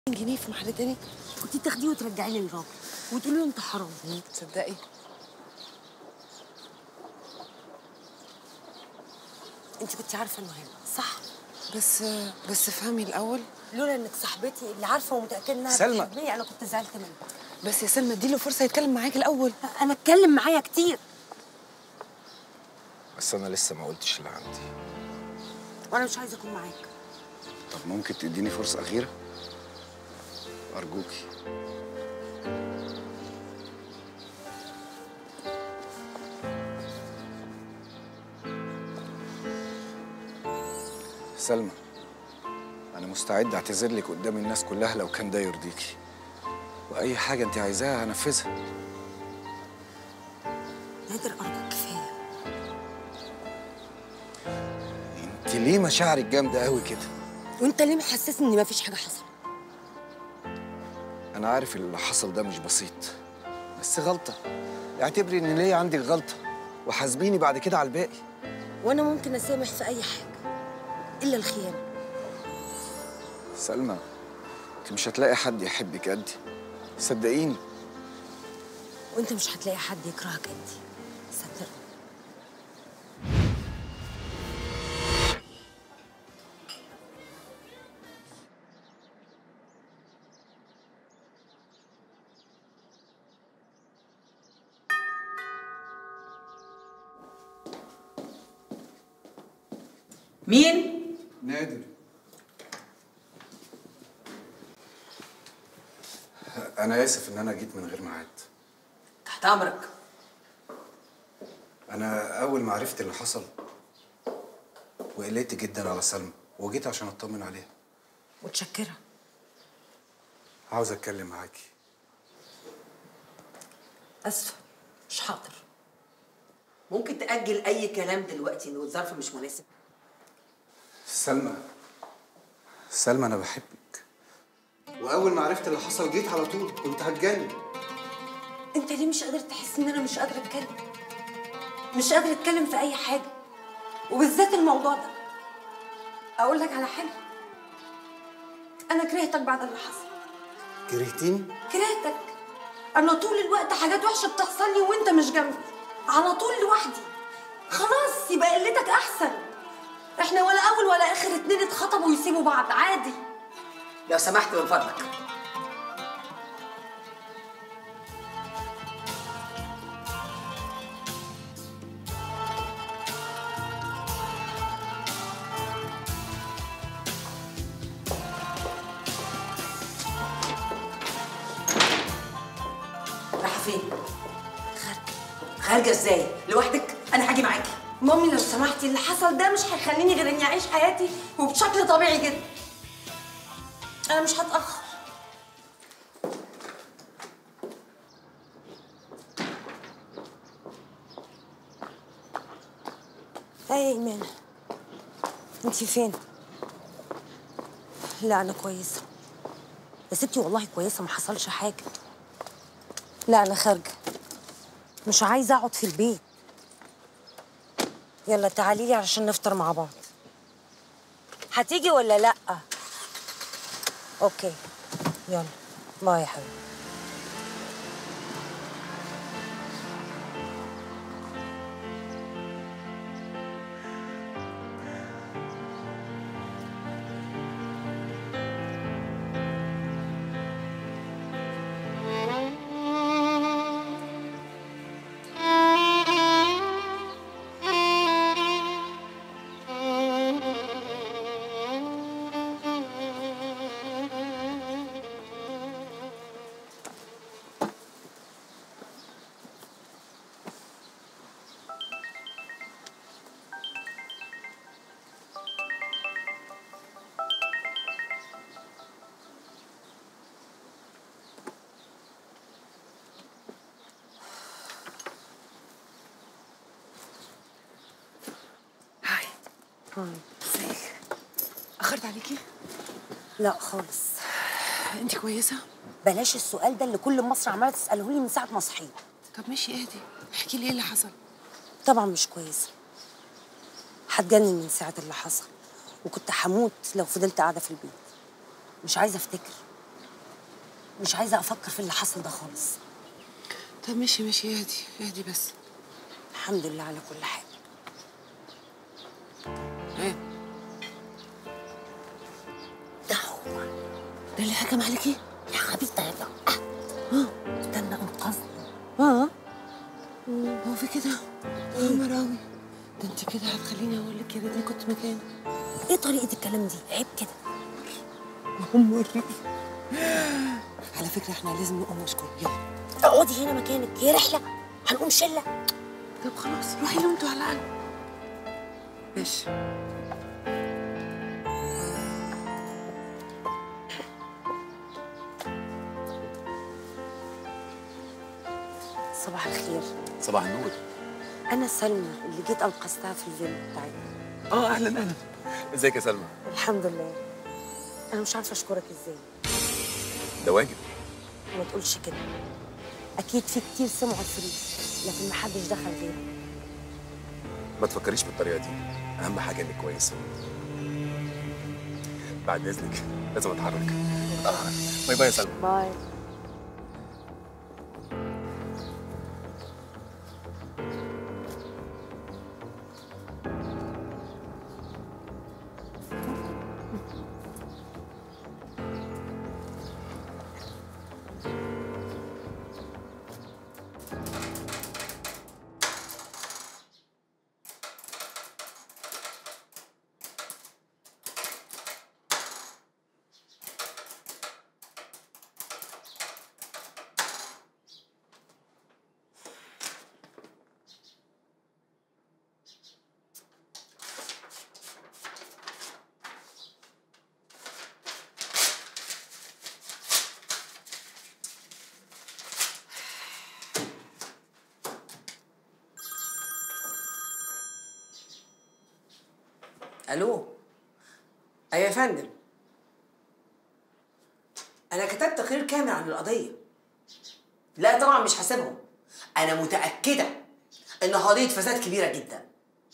جنيه في محل تاني كنت تاخديه وترجعيه للراجل وتقولي له انت حرام تصدقي انت كنت عارفه انه هنا صح بس بس افهمي الاول لولا انك صاحبتي اللي عارفه ومتاكده انها سلمى. بتحبني انا كنت زعلت منك بس يا سلمى اديله فرصه يتكلم معاكي الاول انا اتكلم معايا كتير بس انا لسه ما قلتش اللي عندي وانا مش عايزه اكون معاك طب ممكن تديني فرصه اخيره ارجوكي سلمى انا مستعد اعتذر لك قدام الناس كلها لو كان ده يرضيكي واي حاجه انت عايزاها هنفذها نادر ارجوك كفايه انت ليه مشاعرك جامده قوي كده وانت ليه محسسني ان مفيش حاجه حصلت انا عارف اللي حصل ده مش بسيط بس غلطه اعتبري ان ليا عندك غلطه وحاسبيني بعد كده على الباقي وانا ممكن اسامح في اي حاجه الا الخيانه سلمى انت مش هتلاقي حد يحبك قدي صدقيني وانت مش هتلاقي حد يكرهك انت صدقني مين؟ نادر انا اسف ان انا جيت من غير ميعاد تحت امرك انا اول ما عرفت اللي حصل وقلقت جدا على سلمى وجيت عشان اطمن عليها متشكره عاوز اتكلم معاكي اسفه مش حاضر ممكن تأجل أي كلام دلوقتي إنه الظرف مش مناسب سلمى سلمى انا بحبك واول ما عرفت اللي حصل جيت على طول كنت هتجنن انت ليه مش قادر تحس ان انا مش قادره اتكلم مش قادره اتكلم في اي حاجه وبالذات الموضوع ده اقول لك على حاجه انا كرهتك بعد اللي حصل كرهتيني كرهتك انا طول الوقت حاجات وحشه بتحصل لي وانت مش جنبي على طول لوحدي خلاص يبقى قلتك احسن احنا ولا اول ولا اخر اتنين اتخطبوا ويسيبوا بعض عادي لو سمحت من فضلك رايحة فين؟ خارجه خارجة ازاي؟ لوحدك؟ أنا هاجي معاكي مامي لو سمحتي اللي حصل ده مش هيخليني غير اني اعيش حياتي وبشكل طبيعي جدا انا مش هتاخر ايه يا ايمان انتي فين لا انا كويسه يا ستي والله كويسه ما حصلش حاجه لا انا خارجه مش عايزه اقعد في البيت يلا تعالي لي علشان نفطر مع بعض هتيجي ولا لا اوكي يلا باي يا حبيبي هاي ازيك اخرت عليكي لا خالص انت كويسه بلاش السؤال ده اللي كل مصر عماله تساله لي من ساعه ما صحيت طب ماشي اهدي احكي لي ايه اللي حصل طبعا مش كويسه هتجنن من ساعه اللي حصل وكنت هموت لو فضلت قاعده في البيت مش عايزه افتكر مش عايزه افكر في اللي حصل ده خالص طب ماشي ماشي اهدي اهدي بس الحمد لله على كل حاجه ايه ده هو ده اللي حكم عليكي يا حبيبتي يا بقى استنى انقذني اه هو في كده يا مراوي ده انت كده هتخليني اقول لك يا ريتني كنت مكانك ايه طريقه الكلام دي عيب كده على فكره احنا لازم نقوم نشكر يلا اقعدي هنا مكانك هي رحله هنقوم شله طب خلاص روحي لهم انتوا على الأقل ماشي صباح الخير صباح النور انا سلمى اللي جيت انقذتها في الفيلا بتاعتنا اه اهلا اهلا ازيك يا سلمى الحمد لله انا مش عارفه اشكرك ازاي ده واجب وما تقولش كده اكيد في كتير سمعوا الفلوس لكن ما حدش دخل غيرك ما تفكريش بالطريقه دي اهم حاجه انك كويسه بعد اذنك لازم اتحرك متاخر باي باي يا سلمى باي الو ايوه يا فندم انا كتبت تقرير كامل عن القضيه لا طبعا مش هسيبهم انا متاكده ان قضيه فساد كبيره جدا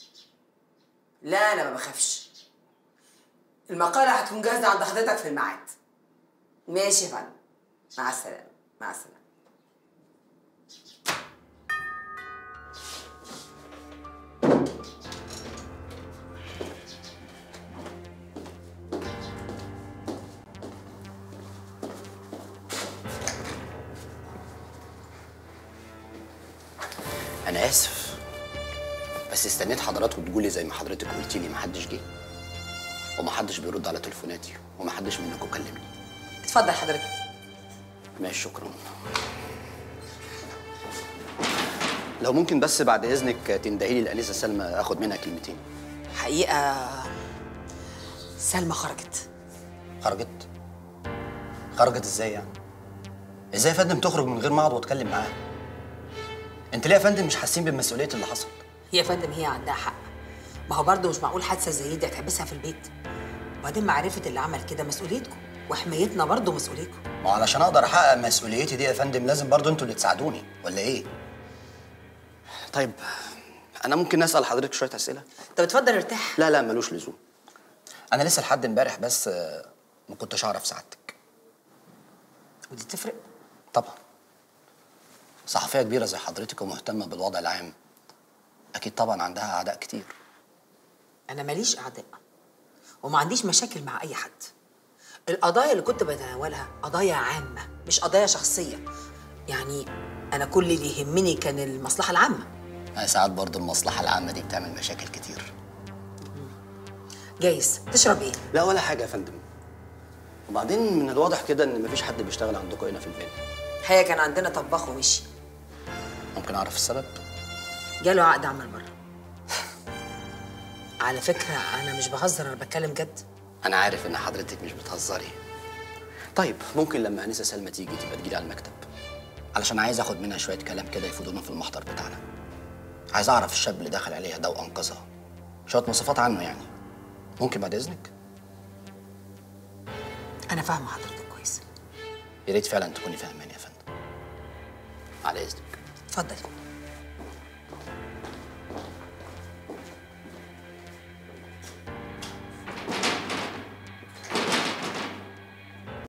لا انا ما بخافش المقاله هتكون جاهزه عند حضرتك في الميعاد ماشي يا فندم مع السلامه مع السلامه انا اسف بس استنيت حضراتكم تقولي زي ما حضرتك قلتي لي محدش جه ومحدش بيرد على تليفوناتي ومحدش منكم كلمني اتفضل حضرتك ماشي شكرا لو ممكن بس بعد اذنك تندهي لي الانسه سلمى اخد منها كلمتين حقيقه سلمى خرجت خرجت خرجت ازاي يعني ازاي يا فندم تخرج من غير ما اقعد واتكلم معاها انت ليه يا فندم مش حاسين بمسؤوليه اللي حصل يا فندم هي عندها حق ما هو برضه مش معقول حادثه زي دي هتحبسها في البيت وبعدين معرفه اللي عمل كده مسؤوليتكم وحمايتنا برضه مسؤوليتكم ما هو علشان اقدر احقق مسؤوليتي دي يا فندم لازم برضو انتوا اللي تساعدوني ولا ايه طيب انا ممكن اسال حضرتك شويه اسئله طب اتفضل ارتاح لا لا ملوش لزوم انا لسه لحد امبارح بس آه، ما كنتش اعرف سعادتك ودي تفرق طبعا صحفيه كبيره زي حضرتك ومهتمه بالوضع العام اكيد طبعا عندها اعداء كتير انا ماليش اعداء وما عنديش مشاكل مع اي حد القضايا اللي كنت بتناولها قضايا عامه مش قضايا شخصيه يعني انا كل اللي يهمني كان المصلحه العامه أنا ساعات برضو المصلحه العامه دي بتعمل مشاكل كتير جايز تشرب ايه لا ولا حاجه يا فندم وبعدين من الواضح كده ان مفيش حد بيشتغل عندكم هنا في الفيلا هي كان عندنا طباخ ومشي ممكن اعرف السبب جاله عقد عمل بره على فكره انا مش بهزر انا بتكلم جد انا عارف ان حضرتك مش بتهزري طيب ممكن لما انسه سلمى تيجي تبقى تجيلي على المكتب علشان عايز اخد منها شويه كلام كده يفيدونا في المحضر بتاعنا عايز اعرف الشاب اللي دخل عليها ده وانقذها شويه مواصفات عنه يعني ممكن بعد اذنك انا فاهمه حضرتك كويس يا ريت فعلا تكوني فاهماني يا فندم على اذنك اتفضل